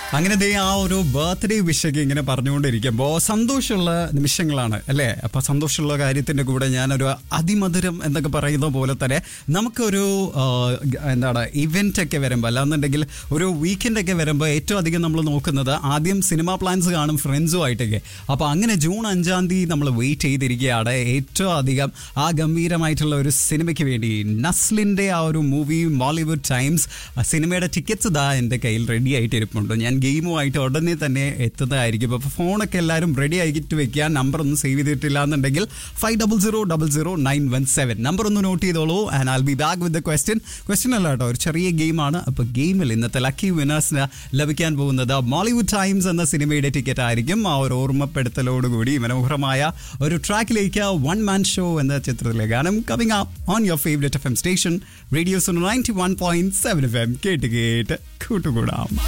അങ്ങനെ ദേ ആ ഒരു ബർത്ത്ഡേ വിഷയൊക്കെ ഇങ്ങനെ പറഞ്ഞുകൊണ്ടിരിക്കുമ്പോൾ സന്തോഷമുള്ള നിമിഷങ്ങളാണ് അല്ലേ അപ്പൊ സന്തോഷമുള്ള കാര്യത്തിന്റെ കൂടെ ഞാനൊരു അതിമധുരം എന്നൊക്കെ പറയുന്ന പോലെ തന്നെ നമുക്കൊരു ആ, എന്താണ് ഇവന്റ് ഒക്കെ വരുമ്പോൾ അല്ലാന്നുണ്ടെങ്കിൽ ഒരു വീക്കെൻഡ് ഒക്കെ വരുമ്പോൾ ഏറ്റവും അധികം നമ്മൾ നോക്കുന്നത് ആദ്യം സിനിമ പ്ലാൻസ് കാണും ഫ്രണ്ട്സും ആയിട്ടൊക്കെ അപ്പൊ അങ്ങനെ ജൂൺ അഞ്ചാം തീയതി നമ്മൾ വെയിറ്റ് ചെയ്തിരിക്കുകയാണ് ഏറ്റവും അധികം ആ ഗംഭീരമായിട്ടുള്ള ഒരു സിനിമയ്ക്ക് വേണ്ടി നസ്ലിന്റെ ആ ഒരു മൂവി മോളിവുഡ് ടൈംസ് ആ സിനിമയുടെ ടിക്കറ്റ്സ് ഇതാ എൻ്റെ കയ്യിൽ റെഡി ആയിട്ട് ഇരിപ്പുണ്ട് ഞാൻ ഗെയിമുമായിട്ട് ഉടനെ തന്നെ എത്തുന്നതായിരിക്കും അപ്പോൾ ഫോണൊക്കെ എല്ലാവരും റെഡി ആയിട്ട് വെക്കുക നമ്പർ ഒന്നും സേവ് ചെയ്തിട്ടില്ല എന്നുണ്ടെങ്കിൽ five double zero double zero nine one seven number ഒന്ന് നോട്ട് ചെയ്തോളൂ and I'll be back with the question question അല്ല കേട്ടോ ഒരു ചെറിയ ഗെയിമാണ് അപ്പോൾ ഗെയിമിൽ ഇന്നത്തെ ലക്കി വിനേഴ്സിന് ലഭിക്കാൻ പോകുന്നത് മോളിവുഡ് ടൈംസ് എന്ന സിനിമയുടെ ടിക്കറ്റ് ആയിരിക്കും ആ ഒരു ഓർമ്മപ്പെടുത്തലോടുകൂടി മനോഹരമായ ഒരു ട്രാക്കിലേക്ക് വൺ മാൻ ഷോ എന്ന ചിത്രത്തിലെ ഗാനം coming up on your favourite F M station radios ninety one point seven F M കേട്ട് കേട്ട് കൂട്ടുകൂടാം